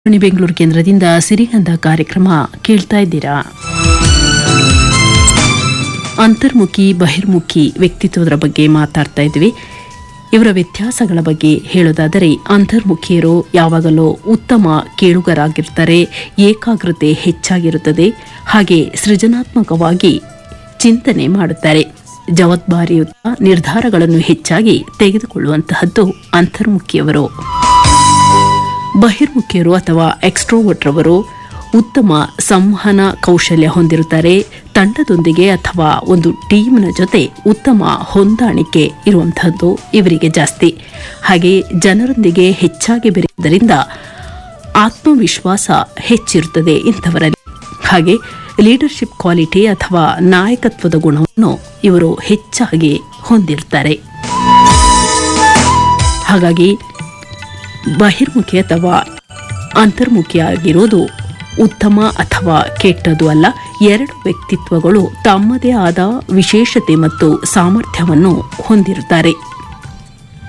ಆಕಾಶವಾಣಿ ಬೆಂಗಳೂರು ಕೇಂದ್ರದಿಂದ ಸಿರಿಗಂಧ ಕಾರ್ಯಕ್ರಮ ಕೇಳ್ತಾ ಇದ್ದೀರಾ ಅಂತರ್ಮುಖಿ ಬಹಿರ್ಮುಖಿ ವ್ಯಕ್ತಿತ್ವದ ಬಗ್ಗೆ ಮಾತಾಡ್ತಾ ಇದ್ವಿ ಇವರ ವ್ಯತ್ಯಾಸಗಳ ಬಗ್ಗೆ ಹೇಳೋದಾದರೆ ಅಂತರ್ಮುಖಿಯರು ಯಾವಾಗಲೂ ಉತ್ತಮ ಕೇಳುಗರಾಗಿರ್ತಾರೆ ಏಕಾಗ್ರತೆ ಹೆಚ್ಚಾಗಿರುತ್ತದೆ ಹಾಗೆ ಸೃಜನಾತ್ಮಕವಾಗಿ ಚಿಂತನೆ ಮಾಡುತ್ತಾರೆ ಜವಾಬ್ದಾರಿಯುತ ನಿರ್ಧಾರಗಳನ್ನು ಹೆಚ್ಚಾಗಿ ತೆಗೆದುಕೊಳ್ಳುವಂತಹದ್ದು ಅಂತರ್ಮುಖಿಯವರು ಬಹಿರ್ಮುಖಿಯರು ಅಥವಾ ಎಕ್ಸ್ಟ್ರೋವರ್ಟ್ ರವರು ಉತ್ತಮ ಸಂವಹನ ಕೌಶಲ್ಯ ಹೊಂದಿರುತ್ತಾರೆ ತಂಡದೊಂದಿಗೆ ಅಥವಾ ಒಂದು ಟೀಮ್ನ ಜೊತೆ ಉತ್ತಮ ಹೊಂದಾಣಿಕೆ ಇರುವಂತಹದ್ದು ಇವರಿಗೆ ಜಾಸ್ತಿ ಹಾಗೆ ಜನರೊಂದಿಗೆ ಹೆಚ್ಚಾಗಿ ಬೆರೆಯುವುದರಿಂದ ಆತ್ಮವಿಶ್ವಾಸ ಹೆಚ್ಚಿರುತ್ತದೆ ಇಂಥವರಲ್ಲಿ ಹಾಗೆ ಲೀಡರ್ಶಿಪ್ ಕ್ವಾಲಿಟಿ ಅಥವಾ ನಾಯಕತ್ವದ ಗುಣವನ್ನು ಇವರು ಹೆಚ್ಚಾಗಿ ಹೊಂದಿರ್ತಾರೆ ಹಾಗಾಗಿ ಬಹಿರ್ಮುಖಿ ಅಥವಾ ಅಂತರ್ಮುಖಿಯಾಗಿರೋದು ಉತ್ತಮ ಅಥವಾ ಕೆಟ್ಟದು ಅಲ್ಲ ಎರಡು ವ್ಯಕ್ತಿತ್ವಗಳು ತಮ್ಮದೇ ಆದ ವಿಶೇಷತೆ ಮತ್ತು ಸಾಮರ್ಥ್ಯವನ್ನು ಹೊಂದಿರುತ್ತಾರೆ